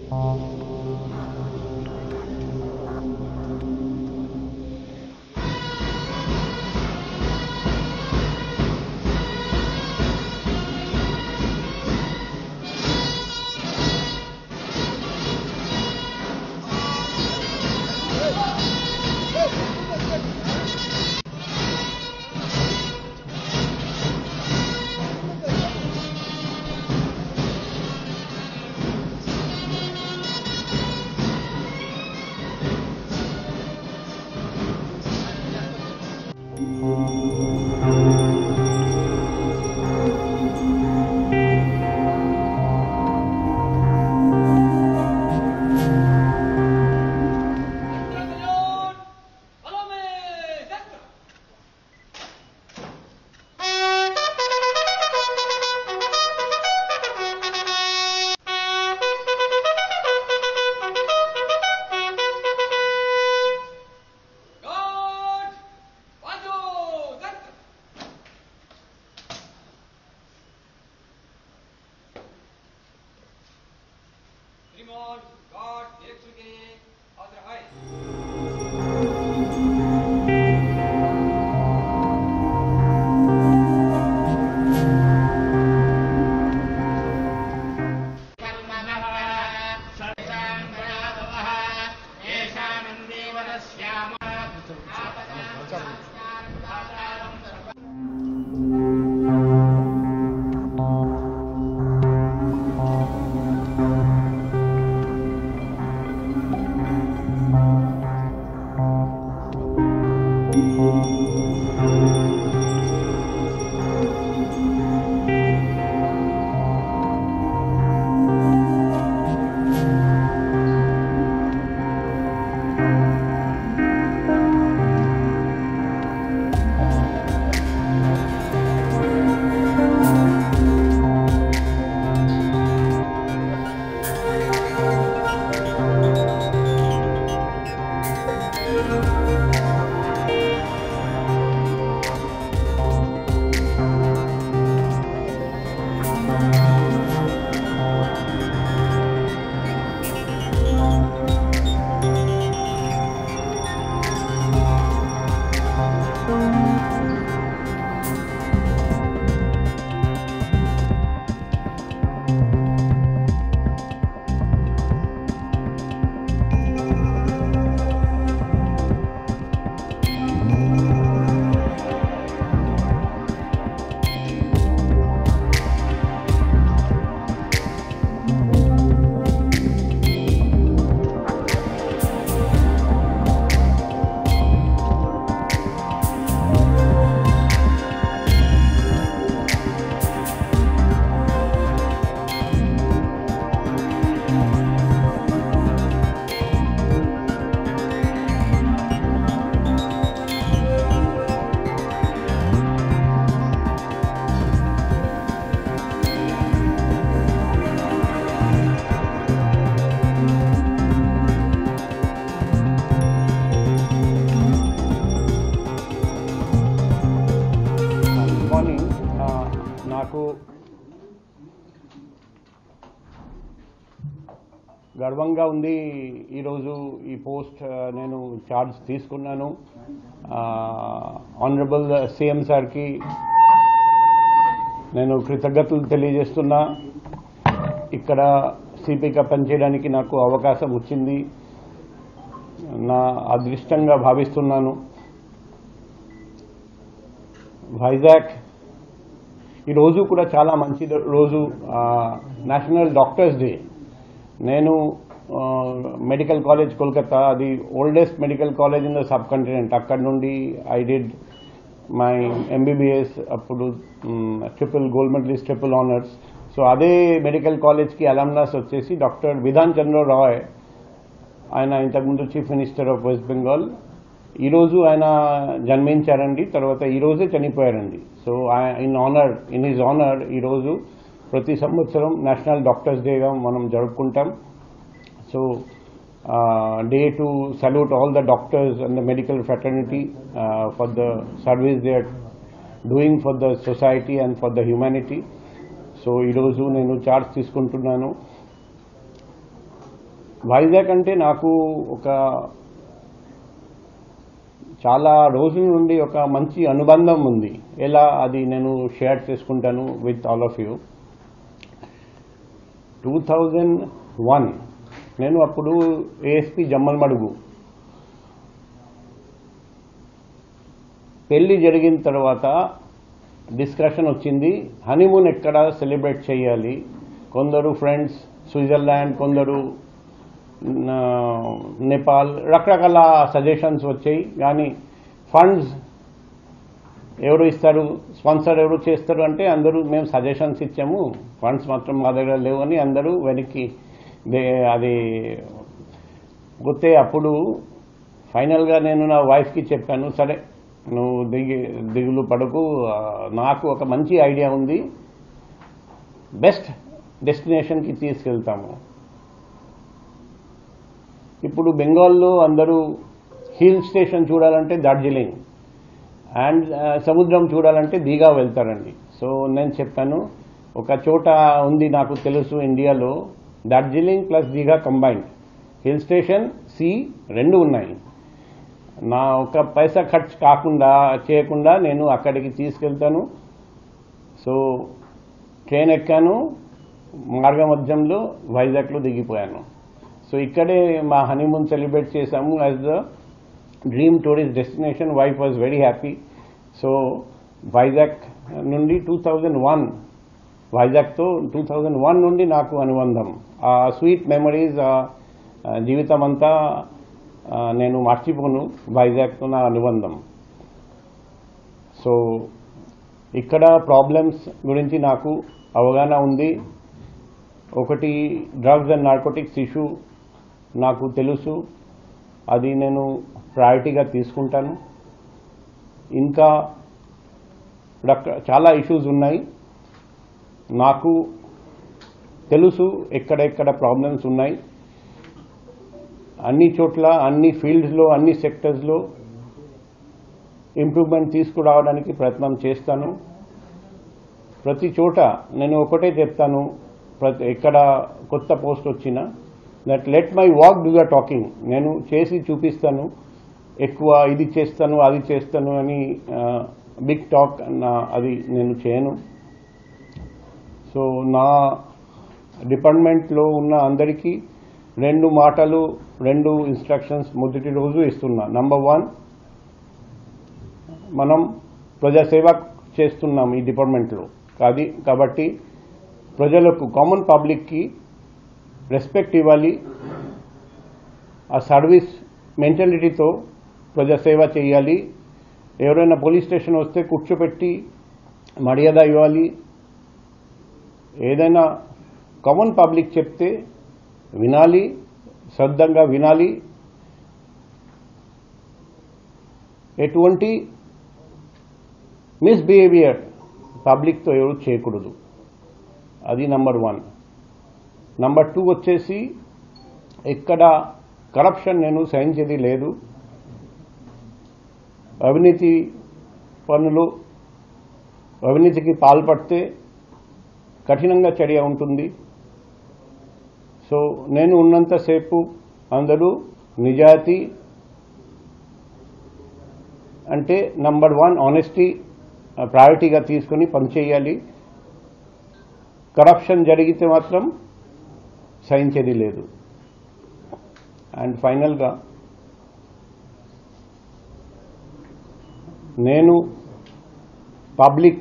Follow me! Doctor! God! Wado! Doctor! Trimon, God, Yetsuge, other high. Good morning ఆ, నాకు గర్వంగా ఉంది ఈరోజు ఈ పోస్ట్ ఆ, నేను చార్జ్ తీసుకున్నాను ఆనరబుల్ సీఎం సార్కి నేను కృతజ్ఞతలు తెలియజేస్తున్నా ఇక్కడ సిపిగా పనిచేయడానికి నాకు అవకాశం వచ్చింది నా అదృష్టంగా భావిస్తున్నాను వైజాగ్ ఈ రోజు కూడా చాలా మంచి రోజు ఆ, నేషనల్ డాక్టర్స్ డే నేను ఆ, మెడికల్ కాలేజ్ కోల్కతా అది oldest medical college in the subcontinent అక్కడ నుండి ఐ డిడ్ మై ఎంబీబీఎస్ అప్పుడు triple gold medalist triple honours so అదే మెడికల్ కాలేజ్కి అలమ్నాస్ వచ్చేసి డాక్టర్ విధాన్ చంద్ర రాయ్ ఆయన ఇంతకుముందు chief minister of West Bengal ఈరోజు ఆయన జన్మించారండి తర్వాత ఈ రోజే చనిపోయారండి so in honour in his honour ఈరోజు ప్రతి సంవత్సరం నేషనల్ డాక్టర్స్ డేగా మనం జరుపుకుంటాం so day to salute all the doctors and the medical fraternity for the service they are doing for the society and for the humanity so ఈరోజు నేను charge తీసుకుంటున్నాను వైజాగ్ అంటే నాకు ఒక చాలా రోజుల నుండి ఒక మంచి అనుబంధం ఉంది ఎలా అది నేను షేర్ చేసుకుంటాను with all of you two thousand one నేను అప్పుడు ఏఎస్పి జమ్మల్మడుగు పెళ్లి జరిగిన తర్వాత డిస్కషన్ వచ్చింది హనీమూన్ ఎక్కడ సెలబ్రేట్ చేయాలి కొందరు ఫ్రెండ్స్ స్విట్జర్లాండ్ కొందరు ఆ, నేపాల్ రకరకాల సజెషన్స్ వచ్చాయి కానీ ఫండ్స్ ఎవరు ఇస్తారు స్పాన్సర్ ఎవరు చేస్తారు అంటే అందరూ మేము సజెషన్స్ ఇచ్చాము ఫండ్స్ మాత్రం మా దగ్గర లేవు అని అందరూ వెనక్కి దే- అది పోతే అప్పుడు ఫైనల్గా నేను నా వైఫ్కి చెప్పాను సరే నువ్వు దిగి దిగులు పడకు ఆ, నాకు ఒక మంచి ఐడియా ఉంది బెస్ట్ డెస్టినేషన్కి తీసుకెళ్తాము ఇప్పుడు బెంగాల్లో అందరూ హిల్ స్టేషన్ చూడాలంటే డార్జిలింగ్ అండ్ ఆ, సముద్రం చూడాలంటే దీఘా వెళ్తారండి సో నేను చెప్పాను ఒక చోట ఉంది నాకు తెలుసు ఇండియాలో Darjeeling plus Digha combined hill station sea రెండు ఉన్నాయి నా ఒక పైసా ఖర్చు కాకుండా చేయకుండా నేను అక్కడికి తీసుకెళ్తాను సో ట్రైన్ ఎక్కాను మార్గ మధ్యంలో వైజాగ్లో దిగిపోయాను సో ఇక్కడే మా హనీమూన్ సెలబ్రేట్ చేశాము as the dream tourist destination wife was very happy so Vizag నుండి టూ థౌజండ్ వన్ వైజాగ్తో టూ థౌజండ్ వన్ నుండి నాకు అనుబంధం ఆ స్వీట్ మెమరీస్ జీవితం అంతా ఆ, నేను మర్చిపోను వైజాగ్తో నా అనుబంధం సో ఇక్కడ ప్రాబ్లమ్స్ గురించి నాకు అవగాహన ఉంది ఒకటి డ్రగ్స్ అండ్ నార్కోటిక్స్ ఇష్యూ నాకు తెలుసు అది నేను ప్రయారిటీగా తీసుకుంటాను ఇంకా రక- చాలా ఇష్యూస్ ఉన్నాయి నాకు తెలుసు ఎక్కడెక్కడ ప్రాబ్లమ్స్ ఉన్నాయి అన్ని చోట్ల అన్ని ఫీల్డ్స్లో అన్ని సెక్టర్స్లో ఇంప్రూవ్మెంట్ తీసుకురావడానికి ప్రయత్నం చేస్తాను ప్రతి చోట నేను ఒకటే చెప్తాను ప్రతి ఎక్కడ కొత్త పోస్ట్ వచ్చినా that let my walk do the talking నేను చేసి చూపిస్తాను ఎక్కువ ఇది చేస్తాను అది చేస్తాను అని బిగ్ టాక్ అది నేను చేయను సో నా డిపార్ట్మెంట్లో ఉన్న అందరికీ రెండు మాటలు రెండు ఇన్స్ట్రక్షన్స్ మొదటి రోజు ఇస్తున్నా నంబర్ వన్ మనం ప్రజాసేవ చేస్తున్నాం ఈ డిపార్ట్మెంట్లో అది కాబట్టి ప్రజలకు కామన్ పబ్లిక్కి రెస్పెక్ట్ ఇవ్వాలి ఆ సర్వీస్ మెంటాలిటీతో ప్రజాసేవ చేయాలి ఎవరైనా పోలీస్ స్టేషన్ వస్తే కూర్చోపెట్టి మర్యాద ఇవ్వాలి ఏదైనా కామన్ పబ్లిక్ చెప్తే వినాలి శ్రద్ధంగా వినాలి ఎటువంటి మిస్బిహేవియర్ పబ్లిక్తో ఎవరు చేయకూడదు అది నంబర్ వన్ నంబర్ టూ వచ్చేసి ఎక్కడ కరప్షన్ నేను సహించేది లేదు అవినీతి పనులు అవినీతికి పాల్పడితే కఠినంగా చర్య ఉంటుంది సో నేను ఉన్నంతసేపు అందరూ నిజాయితీ అంటే నంబర్ వన్ ఆనెస్టీ ప్రయారిటీగా తీసుకుని పనిచేయాలి కరప్షన్ జరిగితే మాత్రం సహించేది లేదు అండ్ ఫైనల్గా నేను పబ్లిక్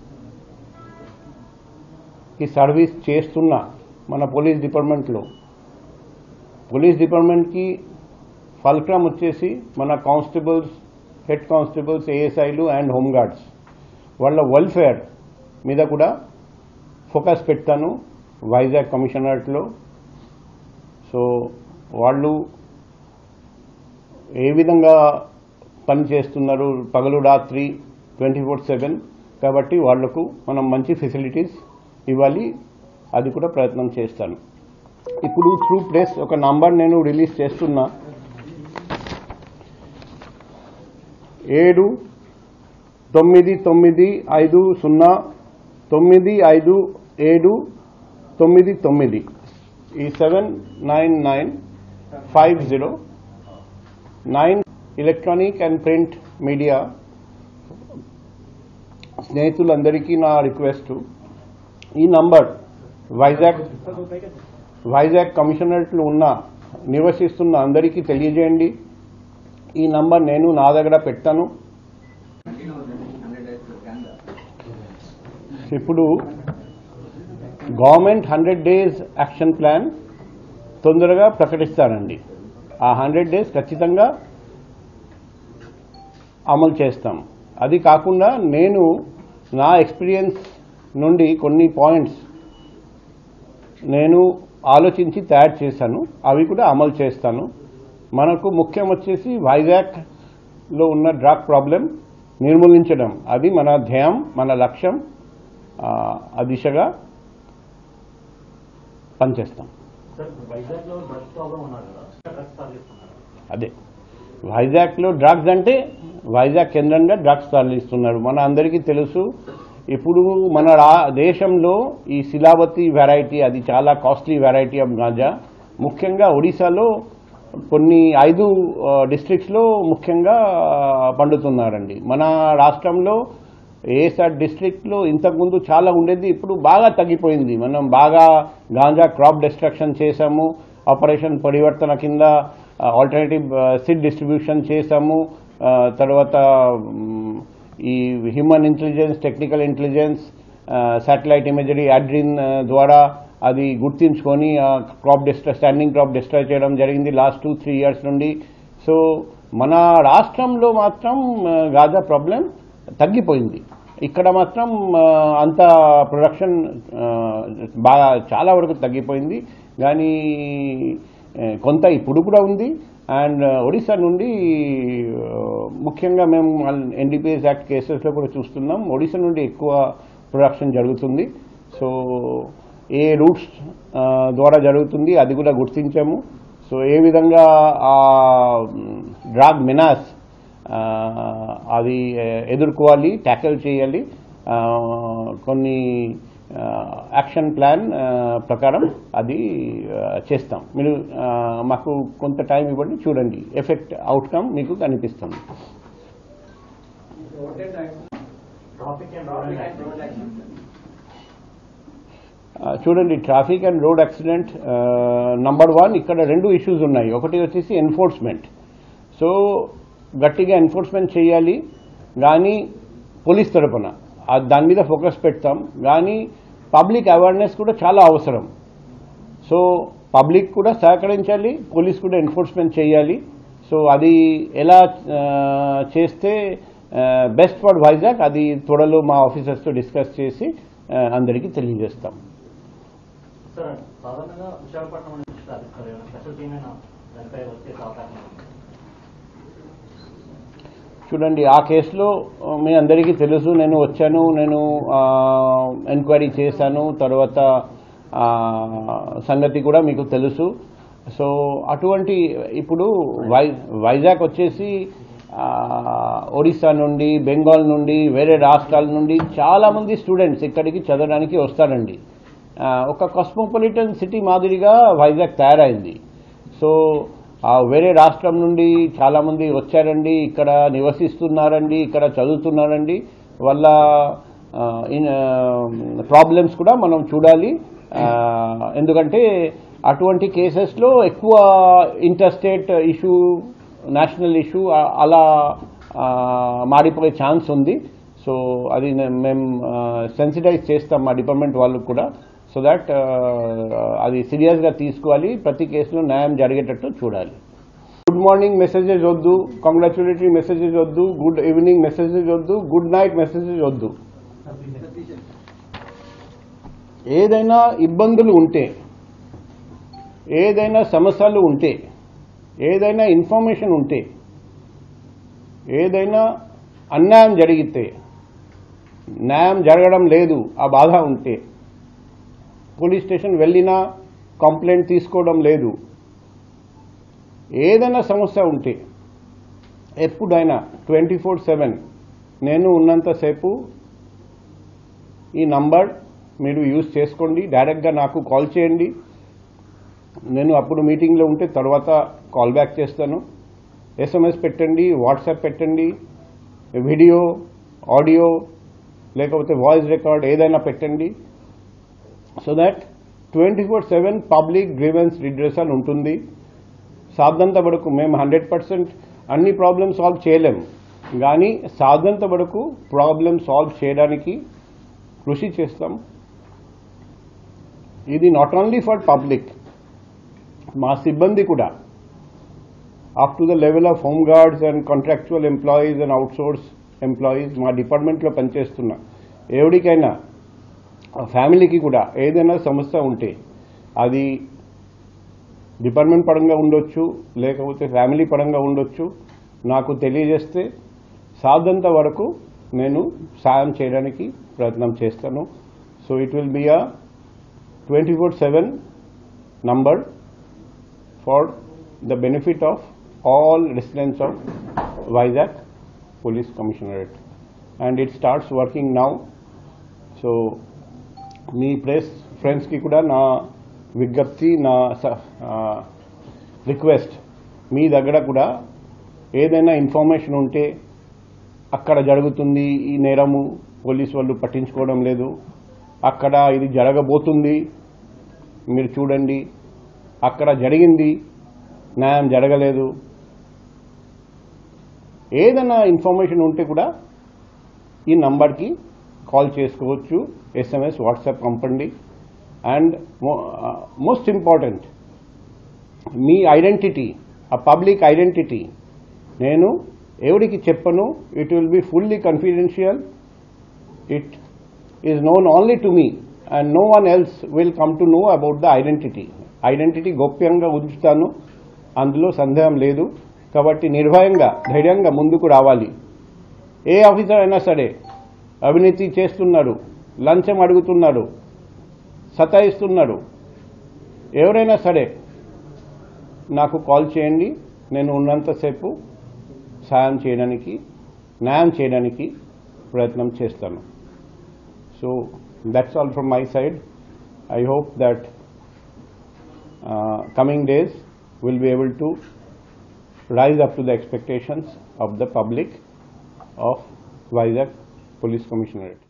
కి సర్వీస్ చేస్తున్నా మన పోలీస్ డిపార్ట్మెంట్లో పోలీస్ డిపార్ట్మెంట్కి ఫల్క్రమ్ వచ్చేసి మన కానిస్టేబుల్స్ హెడ్ కానిస్టేబుల్స్ ఏఎస్ఐలు అండ్ హోంగార్డ్స్ వాళ్ళ వెల్ఫేర్ మీద కూడా ఫోకస్ పెడతాను వైజాగ్ కమిషనరేట్లో సో వాళ్ళు ఏ విధంగా పని చేస్తున్నారు పగలు రాత్రి ట్వంటీ ఫోర్ సెవెన్ కాబట్టి వాళ్లకు మనం మంచి ఫెసిలిటీస్ ఇవ్వాలి అది కూడా ప్రయత్నం చేస్తాను ఇప్పుడు త్రూ ప్రెస్ ఒక నంబర్ నేను రిలీజ్ చేస్తున్నా ఏడు తొమ్మిది తొమ్మిది ఐదు సున్నా తొమ్మిది ఐదు ఏడు తొమ్మిది తొమ్మిది ఈ seven nine nine five zero nine electronic and print media స్నేహితులందరికీ నా రిక్వెస్ట్ ఈ నంబర్ వైజాగ్ వైజాగ్ కమిషనరేట్లు ఉన్న నివసిస్తున్న అందరికీ తెలియజేయండి ఈ నంబర్ నేను నా దగ్గర పెట్టాను ఇప్పుడు government hundred days action plan తొందరగా ప్రకటిస్తారండి ఆ హండ్రెడ్ డేస్ ఖచ్చితంగా అమలు చేస్తాం అది కాకుండా నేను నా ఎక్స్పీరియన్స్ నుండి కొన్ని పాయింట్స్ నేను ఆలోచించి తయారు చేశాను అవి కూడా అమలు చేస్తాను మనకు ముఖ్యం వచ్చేసి వైజాగ్లో ఉన్న డ్రగ్ ప్రాబ్లం నిర్మూలించడం అది మన ధ్యేయం మన లక్ష్యం ఆ, ఆ దిశగా పనిచేస్తాం సార్ వైజాగ్ లో డ్రగ్స్ ప్రాబ్లం ఉన్నారు కదా డ్రగ్స్ తరలిస్తున్నారు అదే వైజాగ్లో డ్రగ్స్ అంటే వైజాగ్ కేంద్రంగా డ్రగ్స్ తరలిస్తున్నారు మన అందరికీ తెలుసు ఇప్పుడు మన రా దేశంలో ఈ శిలావతి వెరైటీ అది చాలా కాస్ట్లీ వెరైటీ ఆఫ్ గాంజా ముఖ్యంగా ఒడిశాలో కొన్ని ఐదు డిస్ట్రిక్ట్స్లో ముఖ్యంగా పండుతున్నారండి మన రాష్ట్రంలో ఏసార్ డిస్ట్రిక్ట్లో ఇంతకుముందు చాలా ఉండేది ఇప్పుడు బాగా తగ్గిపోయింది మనం బాగా గాంజా క్రాప్ డిస్ట్రక్షన్ చేశాము ఆపరేషన్ పరివర్తన కింద ఆల్టర్నేటివ్ సిడ్ డిస్ట్రిబ్యూషన్ చేశాము ఆ, తర్వాత మ్, ఈ human intelligence technical intelligence satellite imagery అడ్రిన్ ద్వారా అది గుర్తించుకొని క్రాప్ డిస్ట్రా స్టాండింగ్ క్రాప్ డిస్ట్రాయ్ చేయడం జరిగింది లాస్ట్ టూ త్రీ ఇయర్స్ నుండి సో మన రాష్ట్రంలో మాత్రం ఆ, గాజా ప్రాబ్లం తగ్గిపోయింది ఇక్కడ మాత్రం ఆ, అంత ప్రొడక్షన్ ఆ, బాగా చాలా వరకు తగ్గిపోయింది కానీ ఆ, కొంత ఇప్పుడు కూడా ఉంది అండ్ ఒడిశా నుండి ఆ, ముఖ్యంగా మేము ఎన్డీపీఎస్ యాక్ట్ కేసెస్లో కూడా చూస్తున్నాం ఒడిశా నుండి ఎక్కువ ప్రొడక్షన్ జరుగుతుంది సో ఏ రూట్స్ ద్వారా జరుగుతుంది అది కూడా గుర్తించాము సో ఏ విధంగా ఆ డ్రాగ్ మినాస్ ఆ, అది ఆ, ఎదుర్కోవాలి ట్యాకిల్ చేయాలి ఆ, కొన్ని ఆ, యాక్షన్ ప్లాన్ ఆ, ప్రకారం అది ఆ, చేస్తాం మీరు ఆ, మాకు కొంత టైం ఇవ్వండి చూడండి ఎఫెక్ట్ అవుట్కమ్ మీకు కనిపిస్తుంది ట్రాఫిక్ అండ్ రోడ్ యాక్సిడెంట్ ఆ, చూడండి traffic and road accident number one ఇక్కడ రెండు ఇష్యూస్ ఉన్నాయి ఒకటి వచ్చేసి ఎన్ఫోర్స్మెంట్ సో గట్టిగా ఎన్ఫోర్స్మెంట్ చేయాలి కానీ పోలీస్ తరపున ఆ దాని మీద ఫోకస్ పెడతాం కానీ పబ్లిక్ అవేర్నెస్ కూడా చాలా అవసరం సో పబ్లిక్ కూడా సహకరించాలి పోలీస్ కూడా ఎన్ఫోర్స్మెంట్ చేయాలి సో అది ఎలా ఆ, చేస్తే బెస్ట్ ఫర్ వైజాగ్ అది త్వరలో మా ఆఫీసర్స్తో డిస్కస్ చేసి ఆ, అందరికీ తెలియజేస్తాం సార్ సాధారణంగా విశాఖపట్నం నుంచి సాధిస్తారు ఏమైనా స్పెషల్ టీమ్ అయినా దానిపై వచ్చే అవకాశం ఉంది చూడండి ఆ కేసులో ఆ, మీ అందరికీ తెలుసు నేను వచ్చాను నేను ఎంక్వైరీ చేశాను తర్వాత ఆ, సంగతి కూడా మీకు తెలుసు సో అటువంటి ఇప్పుడు వై వైజాగ్ వచ్చేసి ఆ, ఒడిశా నుండి బెంగాల్ నుండి వేరే రాష్ట్రాల నుండి చాలామంది స్టూడెంట్స్ ఇక్కడికి చదవడానికి వస్తారండి ఆ, ఒక కాస్మోపాలిటన్ సిటీ మాదిరిగా వైజాగ్ తయారైంది సో ఆ వేరే రాష్ట్రం నుండి చాలా మంది వచ్చారండి ఇక్కడ నివసిస్తున్నారండి ఇక్కడ చదువుతున్నారండి వాళ్ళ ప్రాబ్లమ్స్ కూడా మనం చూడాలి ఆ, ఎందుకంటే అటువంటి కేసెస్లో ఎక్కువ ఇంటర్స్టేట్ ఇష్యూ నేషనల్ ఇష్యూ అలా ఆ, మారిపోయే ఛాన్స్ ఉంది సో అది నే- మేము సెన్సిటైజ్ చేస్తాం మా డిపార్ట్మెంట్ వాళ్ళకు కూడా సో దాట్ అది సీరియస్గా తీసుకోవాలి ప్రతి కేసులో న్యాయం జరిగేటట్టు చూడాలి గుడ్ మార్నింగ్ మెసేజెస్ వద్దు కంగ్రాచులేటరీ మెసేజెస్ వద్దు గుడ్ ఈవినింగ్ మెసేజెస్ వద్దు గుడ్ నైట్ మెసేజెస్ వద్దు ఏదైనా ఇబ్బందులు ఉంటే ఏదైనా సమస్యలు ఉంటే ఏదైనా ఇన్ఫర్మేషన్ ఉంటే ఏదైనా అన్యాయం జరిగితే న్యాయం జరగడం లేదు ఆ బాధ ఉంటే పోలీస్ స్టేషన్ వెళ్ళినా కంప్లైంట్ తీసుకోవడం లేదు ఏదైనా సమస్య ఉంటే ఎప్పుడైనా ట్వంటీ ఫోర్ సెవెన్ నేను ఉన్నంతసేపు ఈ నంబర్ మీరు యూజ్ చేసుకోండి డైరెక్ట్గా నాకు కాల్ చేయండి నేను అప్పుడు మీటింగ్లో ఉంటే తర్వాత కాల్ బ్యాక్ చేస్తాను ఎస్ఎంఎస్ పెట్టండి వాట్సాప్ పెట్టండి వీడియో ఆడియో లేకపోతే వాయిస్ రికార్డ్ ఏదైనా పెట్టండి so that twenty four seven public grievance redressal ఉంటుంది సాధ్యంత వరకు మేము హండ్రెడ్ పర్సెంట్ అన్ని ప్రాబ్లమ్ సాల్వ్ చేయలేం కానీ సాధ్యంత వరకు ప్రాబ్లమ్ సాల్వ్ చేయడానికి కృషి చేస్తాం ఇది నాట్ ఓన్లీ ఫర్ పబ్లిక్ మా సిబ్బంది కూడా up to the level of home guards and contractual employees and outsource employees మా డిపార్ట్మెంట్లో పనిచేస్తున్న ఎవరికైనా ఫ్యామిలీకి కూడా ఏదైనా సమస్య ఉంటే అది డిపార్ట్మెంట్ పరంగా ఉండొచ్చు లేకపోతే ఫ్యామిలీ పరంగా ఉండొచ్చు నాకు తెలియజేస్తే సాధ్యంత వరకు నేను సాయం చేయడానికి ప్రయత్నం చేస్తాను so it will be a twenty four seven number for the benefit of all residents of Vizag police commissionerate and it starts working now so మీ ప్రెస్ ఫ్రెండ్స్కి కూడా నా విజ్ఞప్తి నా రిక్వెస్ట్ మీ దగ్గర కూడా ఏదైనా ఇన్ఫర్మేషన్ ఉంటే అక్కడ జరుగుతుంది ఈ నేరము పోలీస్ వాళ్ళు పట్టించుకోవడం లేదు అక్కడ ఇది జరగబోతుంది మీరు చూడండి అక్కడ జరిగింది న్యాయం జరగలేదు ఏదైనా ఇన్ఫర్మేషన్ ఉంటే కూడా ఈ నంబర్కి కాల్ చేసుకోవచ్చు ఎస్ఎంఎస్ వాట్సాప్ పంపండి అండ్ మోస్ట్ ఇంపార్టెంట్ మీ ఐడెంటిటీ ఆ పబ్లిక్ ఐడెంటిటీ నేను ఎవరికి చెప్పను it will be fully confidential it is known only to me and no one else will come to know about the identity identity గోప్యంగా ఉంచుతాను అందులో సందేహం లేదు కాబట్టి నిర్భయంగా ధైర్యంగా ముందుకు రావాలి ఏ ఆఫీసర్ అయినా సరే అవినీతి చేస్తున్నాడు లంచం అడుగుతున్నాడు సతాయిస్తున్నాడు ఎవరైనా సరే నాకు కాల్ చేయండి నేను ఉన్నంతసేపు సాయం చేయడానికి న్యాయం చేయడానికి ప్రయత్నం చేస్తాను so that's all from my side I hope that coming days will be able to rise up to the expectations of the public of Vizag Police Commissionerate.